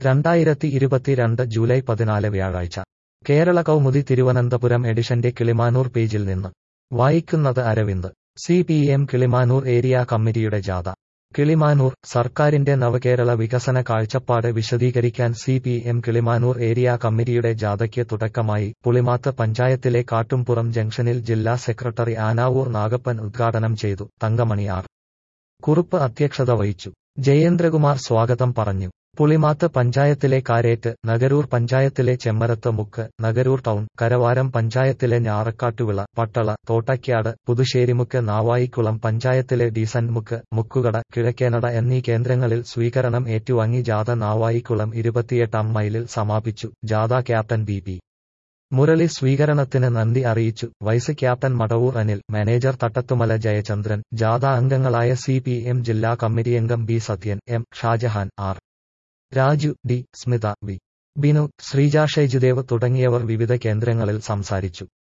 രണ്ടായിരത്തി ഇരുപത്തിരണ്ട് ജൂലൈ പതിനാല് വ്യാഴാഴ്ച കേരള കൗമുദി തിരുവനന്തപുരം എഡിഷന്റെ കിളിമാനൂർ പേജിൽ നിന്ന് വായിക്കുന്നത് Aravind C P M Kilimanoor area കമ്മിറ്റിയുടെ ജാഥ കിളിമാനൂർ സർക്കാരിന്റെ നവകേരള വികസന കാഴ്ചപ്പാട് വിശദീകരിക്കാൻ C P M Kilimanoor area കമ്മിറ്റിയുടെ ജാഥയ്ക്ക് തുടക്കമായി പുളിമാത്ത് പഞ്ചായത്തിലെ കാട്ടുംപുറം ജംഗ്ഷനിൽ ജില്ലാ സെക്രട്ടറി ആനാവൂർ നാഗപ്പൻ ഉദ്ഘാടനം ചെയ്തു തങ്കമണി ആർ കുറുപ്പ് അധ്യക്ഷത വഹിച്ചു ജയേന്ദ്രകുമാർ സ്വാഗതം പറഞ്ഞു പുളിമാത്ത് പഞ്ചായത്തിലെ കാരേറ്റ് നഗരൂർ പഞ്ചായത്തിലെ ചെമ്മരത്ത് മുക്ക് നഗരൂർ ടൗൺ കരവാരം പഞ്ചായത്തിലെ ഞാറക്കാട്ടുവിള പട്ടള തോട്ടയ്ക്കാട് പുതുശ്ശേരിമുക്ക് നാവായിക്കുളം പഞ്ചായത്തിലെ ഡീസൻമുക്ക് മുക്കുകട കിഴക്കേനട എന്നീ കേന്ദ്രങ്ങളിൽ സ്വീകരണം ഏറ്റുവാങ്ങി ജാഥ നാവായിക്കുളം ഇരുപത്തിയെട്ടാം മൈലിൽ സമാപിച്ചു ജാഥ ക്യാപ്റ്റൻ ബി പി മുരളി സ്വീകരണത്തിന് നന്ദി അറിയിച്ചു vice captain Madavoor Anil manager Thattathumala Jayachandran ജാഥ അംഗങ്ങളായ സി പി എം ജില്ലാ കമ്മിറ്റിയംഗം B Sathyan M Shajahan R Raju D Smitha V Binu Sreeja Shyjudev തുടങ്ങിയവർ വിവിധ കേന്ദ്രങ്ങളിൽ സംസാരിച്ചു